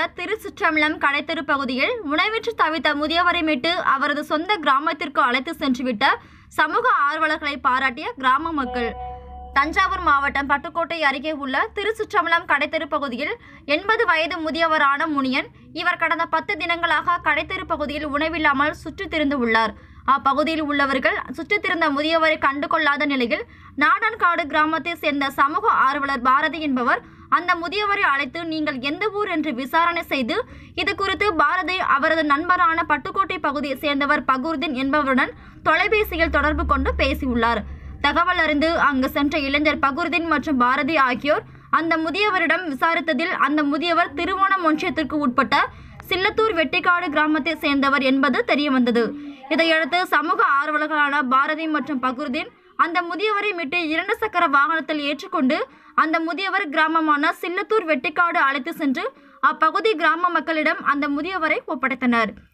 திருச்சிற்றம்பலம் கடைத்தெரு பகுதியில் உணவின்றி தவித்த முதியவரை மீட்டு அவரது சொந்த கிராமத்திற்கு அழைத்து சென்றுவிட்ட சமூக ஆர்வலர்களை பாராட்டிய கிராம மக்கள் தஞ்சாவூர் மாவட்டம் பட்டுக்கோட்டை அருகே உள்ள திருச்சிற்றம்பலம் கடைத்தெரு பகுதியில் எண்பது வயது முதியவரான முனியன் இவர் கடந்த பத்து தினங்களாக கடைத்தெரு பகுதியில் உணவில்லாமல் சுற்றித் திரிந்து உள்ளார் அப்பகுதியில் உள்ளவர்கள் சுற்றித் திரிந்த முதியவரை கண்டு கொள்ளாத நிலையில் நாடான்காடு கிராமத்தை சேர்ந்த சமூக ஆர்வலர் பாரதி என்பவர் அந்த முதியவரை அழைத்து நீங்கள் எந்த ஊர் என்று விசாரணை செய்து இது குறித்து பாரதி அவரது நண்பரான பட்டுக்கோட்டை பகுதியை சேர்ந்தவர் பகூர்தீன் என்பவருடன் தொலைபேசியில் தொடர்பு கொண்டு பேசியுள்ளார் தகவல் அறிந்து அங்கு சென்ற இளைஞர் பகுர்தீன் மற்றும் பாரதி ஆகியோர் அந்த முதியவரிடம் விசாரித்ததில் அந்த முதியவர் திருவோணம் ஒன்றியத்திற்கு உட்பட்ட சில்லத்தூர் வெட்டிக்காடு கிராமத்தை சேர்ந்தவர் என்பது தெரியவந்தது இதையடுத்து சமூக ஆர்வலர்களான பாரதி மற்றும் பகுர்தீன் அந்த முதியவரை மீட்டு இரண்டு சக்கர வாகனத்தில் ஏற்றுக்கொண்டு அந்த முதியவர் கிராமமான சில்லத்தூர் வெட்டிக்காடு அழைத்து சென்று அப்பகுதி கிராம மக்களிடம் அந்த முதியவரை ஒப்படைத்தனர்